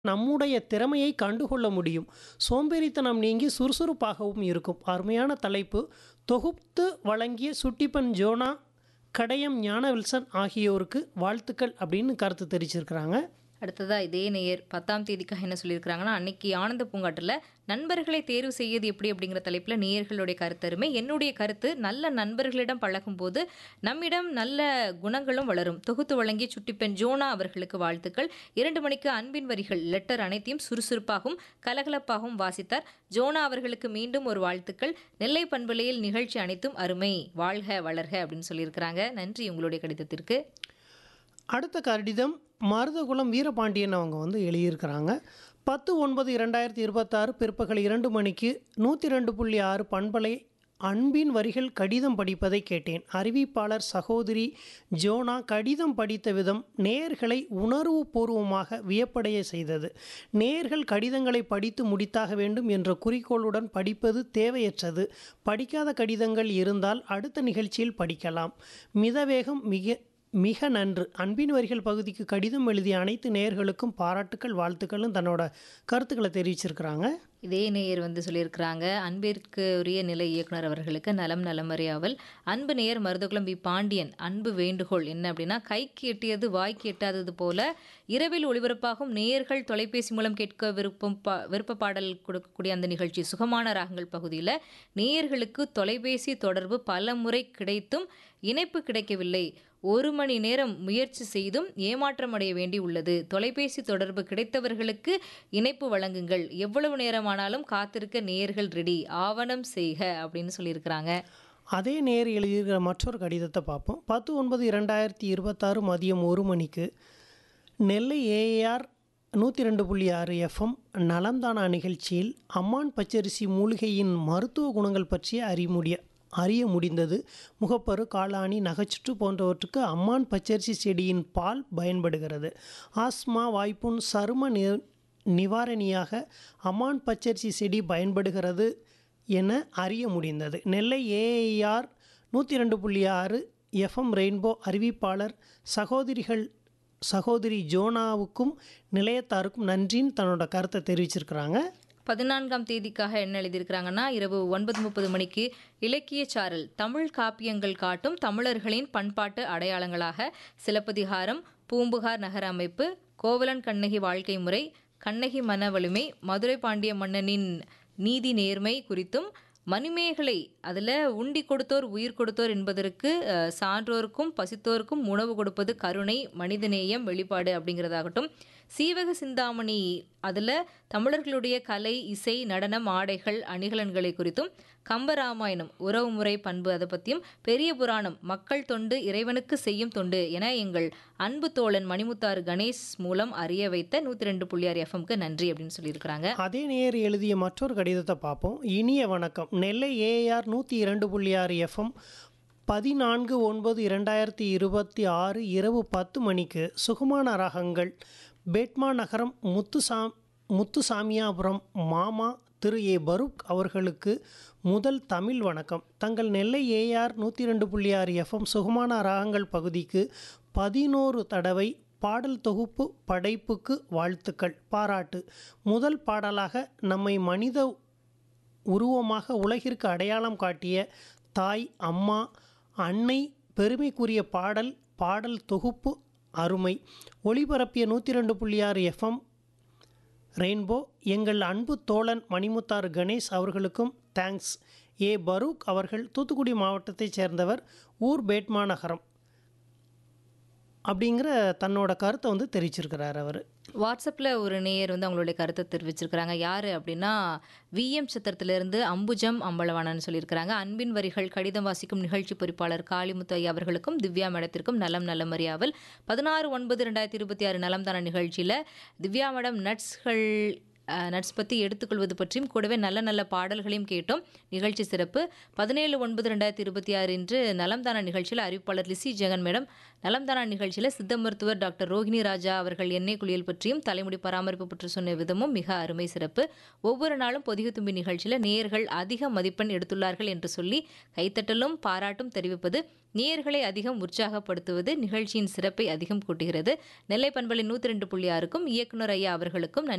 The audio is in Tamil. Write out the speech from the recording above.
நம்முடைய திறமையை கண்டுகொள்ள முடியும் சோம்பேறித்தனம் நீங்கி சுறுசுறுப்பாகவும் இருக்கும் அருமையான தலைப்பு தொகுத்து வழங்கிய சுட்டிப்பன் ஜோனா கடையம் ஞான வில்சன் ஆகியோருக்கு வாழ்த்துக்கள் அப்படின்னு கருத்து தெரிவிச்சிருக்கிறாங்க அடுத்ததா இதே நேயர் பத்தாம் தேதிக்காக என்ன சொல்லியிருக்கிறாங்கன்னா அன்னைக்கு ஆனந்த பூங்காட்டில் நண்பர்களை தேர்வு செய்வது எப்படி அப்படிங்கிற தலைப்பில் நேயர்களுடைய கருத்தருமே என்னுடைய கருத்து நல்ல நண்பர்களிடம் பழகும்போது நம்மிடம் நல்ல குணங்களும் வளரும் தொகுத்து வழங்கிய சுட்டிப்பெண் ஜோனா அவர்களுக்கு வாழ்த்துக்கள் இரண்டு மணிக்கு அன்பின் வரிகள் லெட்டர் அனைத்தையும் சுறுசுறுப்பாகவும் கலகலப்பாகவும் வாசித்தார் ஜோனா அவர்களுக்கு மீண்டும் ஒரு வாழ்த்துக்கள் நெல்லை பண்பலையில் நிகழ்ச்சி அனைத்தும் அருமை வாழ்க வளர்க அப்படின்னு சொல்லியிருக்கிறாங்க நன்றி உங்களுடைய கடிதத்திற்கு அடுத்த கடிதம் மருதகுலம் வீரபாண்டியன் அவங்க வந்து எழுதியிருக்கிறாங்க பத்து ஒன்பது இரண்டாயிரத்தி இருபத்தாறு பிற்பகல் இரண்டு மணிக்கு நூற்றி ரெண்டு புள்ளி ஆறு பண்பலை அன்பின் வரிகள் கடிதம் படிப்பதை கேட்டேன் அறிவிப்பாளர் சகோதரி ஜோனா கடிதம் படித்த விதம் நேயர்களை உணர்வுபூர்வமாக வியப்படைய செய்தது நேயர்கள் கடிதங்களை படித்து முடித்தாக வேண்டும் என்ற குறிக்கோளுடன் படிப்பது தேவையற்றது படிக்காத கடிதங்கள் இருந்தால் அடுத்த நிகழ்ச்சியில் படிக்கலாம் மிதவேகம் மிக மிக நன்று அன்பின் வரிகள் பகுதிக்கு கடிதம் எழுதிய அனைத்து நேயர்களுக்கும் பாராட்டுக்கள் வாழ்த்துக்கள்னு தன்னோட கருத்துக்களை தெரிவிச்சிருக்கிறாங்க இதே நேயர் வந்து சொல்லியிருக்கிறாங்க அன்பிற்கு உரிய நிலை இயக்குனர் அவர்களுக்கு நலம் நலமறியாவல் அன்பு நேயர் மருதகுலம் பி பாண்டியன் அன்பு வேண்டுகோள் என்ன அப்படின்னா கைக்கு எட்டியது வாய்க்கு எட்டாதது போல இரவில் ஒளிபரப்பாகும் நேயர்கள் தொலைபேசி மூலம் கேட்க விருப்பம் பா விருப்ப பாடல் கொடுக்கக்கூடிய அந்த நிகழ்ச்சி சுகமான ராகங்கள் பகுதியில் நேயர்களுக்கு தொலைபேசி தொடர்பு பல முறை கிடைத்தும் இணைப்பு கிடைக்கவில்லை ஒரு மணி நேரம் முயற்சி செய்தும் ஏமாற்றம் அடைய வேண்டி உள்ளது தொலைபேசி தொடர்பு கிடைத்தவர்களுக்கு இணைப்பு வழங்குங்கள் எவ்வளவு நேரமானாலும் காத்திருக்க நேயர்கள் ரெடி ஆவணம் செய்க அப்படின்னு சொல்லியிருக்கிறாங்க அதே நேர் எழுதியிருக்கிற மற்றொரு கடிதத்தை பார்ப்போம் பத்து ஒன்பது இரண்டாயிரத்தி இருபத்தாறு மதியம் ஒரு மணிக்கு நெல்லை ஏஆர் நூற்றி ரெண்டு புள்ளி ஆறு எஃப்எம் நலம்தானா நிகழ்ச்சியில் அம்மான் பச்சரிசி மூலிகையின் மருத்துவ குணங்கள் பற்றிய அறிமுடிய அறிய முடிந்தது முகப்பரு காளானி நகைச்சுற்று போன்றவற்றுக்கு அம்மான் பச்சரிசி செடியின் பால் பயன்படுகிறது ஆஸ்மா வாய்ப்புண் சரும நி நிவாரணியாக அம்மான் பச்சரிசி செடி பயன்படுகிறது என அறிய முடிந்தது நெல்லை ஏஐஆர் நூற்றி ரெண்டு புள்ளி ஆறு எஃப்எம் ரெயின்போ அறிவிப்பாளர் சகோதரிகள் சகோதரி ஜோனாவுக்கும் நிலையத்தாருக்கும் நன்றின்னு தன்னோட கருத்தை தெரிவிச்சிருக்கிறாங்க பதினான்காம் தேதிக்காக என்ன எழுதியிருக்கிறாங்கன்னா இரவு ஒன்பது முப்பது மணிக்கு இலக்கிய சாரல் தமிழ் காப்பியங்கள் காட்டும் தமிழர்களின் பண்பாட்டு அடையாளங்களாக சிலப்பதிகாரம் பூம்புகார் நகர அமைப்பு கோவலன் கண்ணகி வாழ்க்கை முறை கண்ணகி மன வலிமை மதுரை பாண்டிய மன்னனின் நீதி நேர்மை குறித்தும் மணிமேகலை அதில் உண்டி கொடுத்தோர் உயிர் கொடுத்தோர் என்பதற்கு அஹ், சான்றோருக்கும் பசித்தோருக்கும் உணவு கொடுப்பது கருணை மனிதநேயம் வெளிப்பாடு அப்படிங்கிறதாகட்டும் சீவக சிந்தாமணி அதில் தமிழர்களுடைய கலை இசை நடனம் ஆடைகள் அணிகலன்களை குறித்தும் கம்பராமாயணம் உறவுமுறை பண்பு அதை பற்றியும் பெரிய புராணம் மக்கள் தொண்டு இறைவனுக்கு செய்யும் தொண்டு என எங்கள் அன்பு தோழன் மணிமுத்தாறு கணேஷ் மூலம் அறிய வைத்த நூற்றி ரெண்டு புள்ளி ஆறு எஃப்எம்க்கு நன்றி அப்படின்னு சொல்லியிருக்கிறாங்க அதே நேர் எழுதிய மற்றொரு கடிதத்தை பார்ப்போம் இனிய வணக்கம் நெல்லை ஏஆர் நூற்றி இரண்டு புள்ளி ஆறு எஃப்எம் பதினான்கு ஒன்பது இரண்டாயிரத்தி இருபத்தி ஆறு இரவு பத்து மணிக்கு சுகுமான ராகங்கள் பேட்மா நகரம் முத்துசாம் முத்துசாமியாபுரம் மாமா திரு ஏ பரூக் அவர்களுக்கு முதல் தமிழ் வணக்கம் தங்கள் நெல்லை ஏஆர் நூற்றி ரெண்டு புள்ளி ஆறு எஃப்எம் சுகுமான ராகங்கள் பகுதிக்கு பதினோரு தடவை பாடல் தொகுப்பு படைப்புக்கு வாழ்த்துக்கள் பாராட்டு முதல் பாடலாக நம்மை மனித உருவமாக உலகிற்கு அடையாளம் காட்டிய தாய் அம்மா அன்னை பெருமைக்குரிய பாடல் பாடல் தொகுப்பு அருமை ஒளிபரப்பிய நூற்றி ரெண்டு புள்ளி ஆறு எஃப்எம் ரெயின்போ எங்கள் அன்பு தோழன் மணிமுத்தாறு கணேஷ் அவர்களுக்கும் தேங்க்ஸ் ஏ பரூக் அவர்கள் தூத்துக்குடி மாவட்டத்தைச் சேர்ந்தவர் ஊர் பேட்மா நகரம் அப்படிங்கிற தன்னோட கருத்தை வந்து தெரிவிச்சிருக்கிறார் அவர் வாட்ஸ்அப்பில் ஒரு நேயர் வந்து அவங்களுடைய கருத்தை தெரிவிச்சிருக்கிறாங்க யார் அப்படின்னா விஎம் சித்திரத்திலிருந்து அம்புஜம் அம்பலவாணன் சொல்லியிருக்கிறாங்க அன்பின் வரிகள் கடிதம் வாசிக்கும் நிகழ்ச்சி பொறிப்பாளர் காளிமுத்து ஐயா அவர்களுக்கும் திவ்யா மேடத்திற்கும் நலம் நலம் அறியாவல் பதினாறு ஒன்பது ரெண்டாயிரத்தி இருபத்தி ஆறு நலம் தான நிகழ்ச்சியில் திவ்யா மேடம் நட்ஸ்கள் நட்ஸ் பற்றி எடுத்துக்கொள்வது பற்றியும் கூடவே நல்ல நல்ல பாடல்களையும் கேட்டோம் நிகழ்ச்சி சிறப்பு பதினேழு ஒன்பது ரெண்டாயிரத்தி இருபத்தி ஆறு இன்று நலம்தானா நிகழ்ச்சியில் அறிவிப்பாளர் லிசி ஜெகன் மேடம் நலம்தானா நிகழ்ச்சியில் சித்த மருத்துவர் டாக்டர் ரோகிணி ராஜா அவர்கள் எண்ணெய் குளியல் பற்றியும் தலைமுடி பராமரிப்பு பற்றி சொன்ன விதமும் மிக அருமை சிறப்பு ஒவ்வொரு நாளும் பொதிகை தும்பி நிகழ்ச்சியில் நேயர்கள் அதிக மதிப்பெண் எடுத்துள்ளார்கள் என்று சொல்லி கைத்தட்டலும் பாராட்டும் தெரிவிப்பது நேயர்களை அதிகம் உற்சாகப்படுத்துவது நிகழ்ச்சியின் சிறப்பை அதிகம் கூட்டுகிறது நெல்லை பண்பலை நூற்றி ரெண்டு புள்ளி ஆறுக்கும் இயக்குனர் ஐயா அவர்களுக்கும் நன்றி